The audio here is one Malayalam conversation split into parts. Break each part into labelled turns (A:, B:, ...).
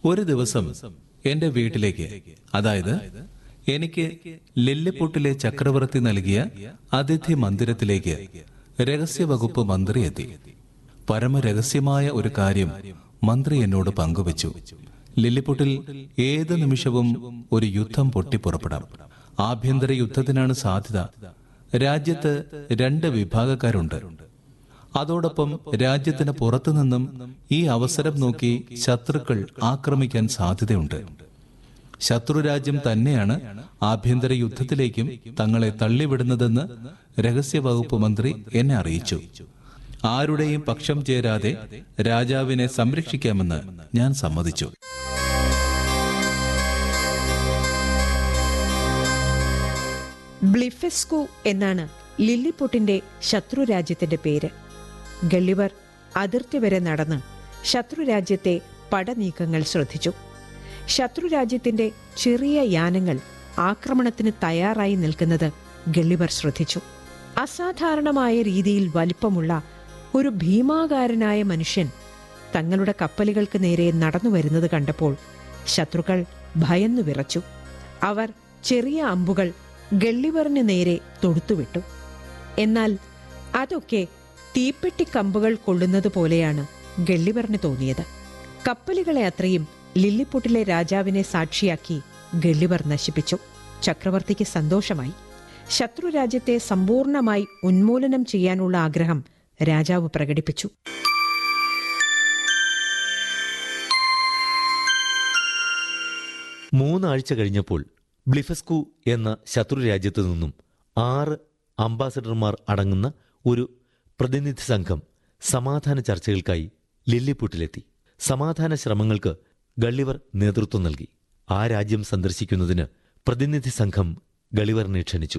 A: ഒരു ദിവസം എന്റെ വീട്ടിലേക്ക് അതായത് എനിക്ക് ലില്ലിപ്പൊട്ടിലെ ചക്രവർത്തി നൽകിയ അതിഥി മന്ദിരത്തിലേക്ക് രഹസ്യവകുപ്പ് മന്ത്രി എത്തി പരമരഹസ്യമായ ഒരു കാര്യം മന്ത്രി എന്നോട് പങ്കുവച്ചു ലില്ലിപ്പൊട്ടിൽ ഏത് നിമിഷവും ഒരു യുദ്ധം പൊട്ടിപ്പുറപ്പെടാം ആഭ്യന്തര യുദ്ധത്തിനാണ് സാധ്യത രാജ്യത്ത് രണ്ട് വിഭാഗക്കാരുണ്ട് അതോടൊപ്പം രാജ്യത്തിന് പുറത്തുനിന്നും ഈ അവസരം നോക്കി ശത്രുക്കൾ ആക്രമിക്കാൻ സാധ്യതയുണ്ട് ശത്രുരാജ്യം തന്നെയാണ് ആഭ്യന്തര യുദ്ധത്തിലേക്കും തങ്ങളെ തള്ളിവിടുന്നതെന്ന് രഹസ്യവകുപ്പ് മന്ത്രി എന്നെ അറിയിച്ചു ആരുടെയും പക്ഷം ചേരാതെ രാജാവിനെ സംരക്ഷിക്കാമെന്ന് ഞാൻ സമ്മതിച്ചു
B: ബ്ലിഫെസ്കു എന്നാണ് ലില്ലിപ്പൊട്ടിന്റെ ശത്രുരാജ്യത്തിന്റെ പേര് ഗള്ളിവർ അതിർത്തി വരെ നടന്ന് ശത്രുരാജ്യത്തെ പടനീക്കങ്ങൾ ശ്രദ്ധിച്ചു ശത്രുരാജ്യത്തിന്റെ ചെറിയ യാനങ്ങൾ ആക്രമണത്തിന് തയ്യാറായി നിൽക്കുന്നത് ഗള്ളിവർ ശ്രദ്ധിച്ചു അസാധാരണമായ രീതിയിൽ വലിപ്പമുള്ള ഒരു ഭീമാകാരനായ മനുഷ്യൻ തങ്ങളുടെ കപ്പലുകൾക്ക് നേരെ നടന്നു വരുന്നത് കണ്ടപ്പോൾ ശത്രുക്കൾ ഭയന്നു വിറച്ചു അവർ ചെറിയ അമ്പുകൾ ഗള്ളിവറിന് നേരെ തൊടുത്തുവിട്ടു എന്നാൽ അതൊക്കെ തീപ്പെട്ടിക്കമ്പുകൾ കൊള്ളുന്നത് പോലെയാണ് ഗള്ളിവറിന് തോന്നിയത് കപ്പലുകളെ അത്രയും ലില്ലിപ്പൊട്ടിലെ രാജാവിനെ സാക്ഷിയാക്കി ഗള്ളിവർ നശിപ്പിച്ചു ചക്രവർത്തിക്ക് സന്തോഷമായി ശത്രുരാജ്യത്തെ സമ്പൂർണമായി ഉന്മൂലനം ചെയ്യാനുള്ള ആഗ്രഹം രാജാവ് പ്രകടിപ്പിച്ചു
C: മൂന്നാഴ്ച കഴിഞ്ഞപ്പോൾ ബ്ലിഫസ്കു എന്ന ശത്രുരാജ്യത്തു നിന്നും ആറ് അംബാസഡർമാർ അടങ്ങുന്ന ഒരു പ്രതിനിധി സംഘം സമാധാന ചർച്ചകൾക്കായി ലില്ലിപൂട്ടിലെത്തി സമാധാന ശ്രമങ്ങൾക്ക് ഗള്ളിവർ നേതൃത്വം നൽകി ആ രാജ്യം സന്ദർശിക്കുന്നതിന് പ്രതിനിധി സംഘം ഗളിവറിനെ ക്ഷണിച്ചു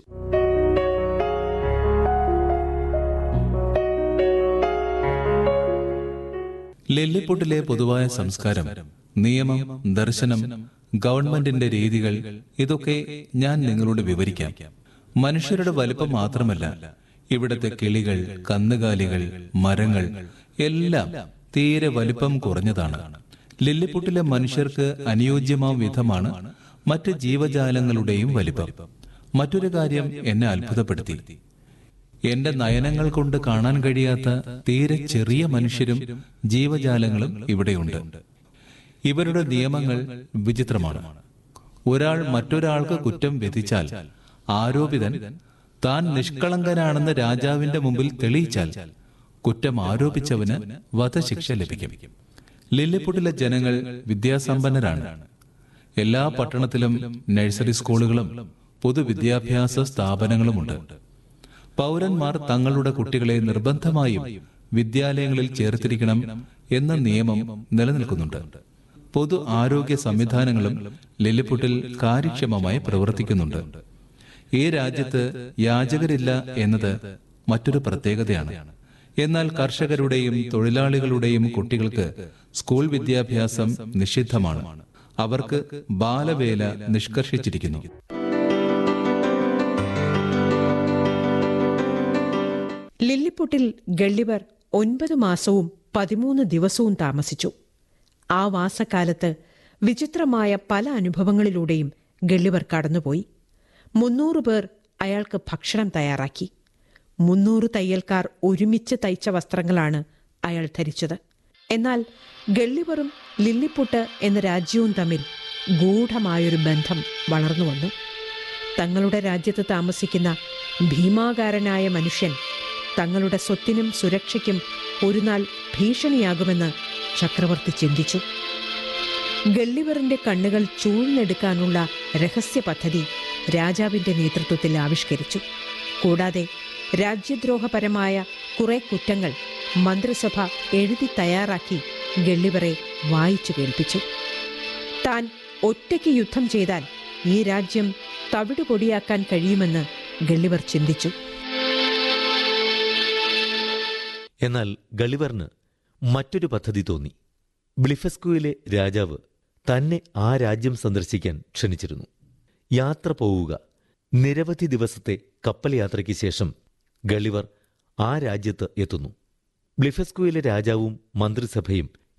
A: ലില്ലിപ്പൊട്ടിലെ പൊതുവായ സംസ്കാരം നിയമം ദർശനം ഗവൺമെന്റിന്റെ രീതികൾ ഇതൊക്കെ ഞാൻ നിങ്ങളോട് വിവരിക്കാം മനുഷ്യരുടെ വലിപ്പം മാത്രമല്ല ഇവിടത്തെ കിളികൾ കന്നുകാലികൾ മരങ്ങൾ എല്ലാം തീരെ വലിപ്പം കുറഞ്ഞതാണ് ലില്ലിപ്പൊട്ടിലെ മനുഷ്യർക്ക് അനുയോജ്യമാം വിധമാണ് മറ്റ് ജീവജാലങ്ങളുടെയും വലിപ്പം മറ്റൊരു കാര്യം എന്നെ അത്ഭുതപ്പെടുത്തി എന്റെ നയനങ്ങൾ കൊണ്ട് കാണാൻ കഴിയാത്ത തീരെ ചെറിയ മനുഷ്യരും ജീവജാലങ്ങളും ഇവിടെയുണ്ട് ഇവരുടെ നിയമങ്ങൾ വിചിത്രമാണ് ഒരാൾ മറ്റൊരാൾക്ക് കുറ്റം വിധിച്ചാൽ ആരോപിതൻ താൻ നിഷ്കളങ്കനാണെന്ന് രാജാവിന്റെ മുമ്പിൽ തെളിയിച്ചാൽ കുറ്റം ആരോപിച്ചവന് വധശിക്ഷ ലഭിക്കും ലില്ലിപ്പുട്ടിലെ ജനങ്ങൾ വിദ്യാസമ്പന്നരാണ് എല്ലാ പട്ടണത്തിലും നഴ്സറി സ്കൂളുകളും പൊതുവിദ്യാഭ്യാസ സ്ഥാപനങ്ങളുമുണ്ട് പൗരന്മാർ തങ്ങളുടെ കുട്ടികളെ നിർബന്ധമായും വിദ്യാലയങ്ങളിൽ ചേർത്തിരിക്കണം എന്ന നിയമം നിലനിൽക്കുന്നുണ്ട് പൊതു ആരോഗ്യ സംവിധാനങ്ങളും ലില്ലിപ്പുട്ടിൽ കാര്യക്ഷമമായി പ്രവർത്തിക്കുന്നുണ്ട് ഈ രാജ്യത്ത് യാചകരില്ല എന്നത് മറ്റൊരു പ്രത്യേകതയാണ് എന്നാൽ കർഷകരുടെയും തൊഴിലാളികളുടെയും കുട്ടികൾക്ക് സ്കൂൾ വിദ്യാഭ്യാസം നിഷിദ്ധമാണ് അവർക്ക് ബാലവേല നിഷ്കർഷിച്ചിരിക്കുന്നു
B: ലില്ലിപ്പൊട്ടിൽ ഗള്ളിവർ ഒൻപത് മാസവും പതിമൂന്ന് ദിവസവും താമസിച്ചു ആ വാസക്കാലത്ത് വിചിത്രമായ പല അനുഭവങ്ങളിലൂടെയും ഗള്ളിവർ കടന്നുപോയി മുന്നൂറ് പേർ അയാൾക്ക് ഭക്ഷണം തയ്യാറാക്കി മുന്നൂറ് തയ്യൽക്കാർ ഒരുമിച്ച് തയ്ച്ച വസ്ത്രങ്ങളാണ് അയാൾ ധരിച്ചത് എന്നാൽ ഗള്ളിവറും ലില്ലിപ്പൊട്ട് എന്ന രാജ്യവും തമ്മിൽ ഗൂഢമായൊരു ബന്ധം വളർന്നു വന്നു തങ്ങളുടെ രാജ്യത്ത് താമസിക്കുന്ന ഭീമാകാരനായ മനുഷ്യൻ തങ്ങളുടെ സ്വത്തിനും സുരക്ഷയ്ക്കും ഒരു നാൾ ഭീഷണിയാകുമെന്ന് ചക്രവർത്തി ചിന്തിച്ചു ഗള്ളിവറിന്റെ കണ്ണുകൾ ചൂഴ്ന്നെടുക്കാനുള്ള രഹസ്യ പദ്ധതി രാജാവിന്റെ നേതൃത്വത്തിൽ ആവിഷ്കരിച്ചു കൂടാതെ രാജ്യദ്രോഹപരമായ കുറെ കുറ്റങ്ങൾ മന്ത്രിസഭ എഴുതി തയ്യാറാക്കി ഗള്ളിവറെ വായിച്ചു കേൾപ്പിച്ചു താൻ ഒറ്റയ്ക്ക് യുദ്ധം ചെയ്താൽ ഈ രാജ്യം തവിടുപൊടിയാക്കാൻ കഴിയുമെന്ന് ഗള്ളിവർ ചിന്തിച്ചു
C: എന്നാൽ ഗളിവറിന് മറ്റൊരു പദ്ധതി തോന്നി ബ്ലിഫസ്കുവിലെ രാജാവ് തന്നെ ആ രാജ്യം സന്ദർശിക്കാൻ ക്ഷണിച്ചിരുന്നു യാത്ര പോവുക നിരവധി ദിവസത്തെ കപ്പൽ യാത്രയ്ക്ക് ശേഷം ഗളിവർ ആ രാജ്യത്ത് എത്തുന്നു ബ്ലിഫസ്കുവിലെ രാജാവും മന്ത്രിസഭയും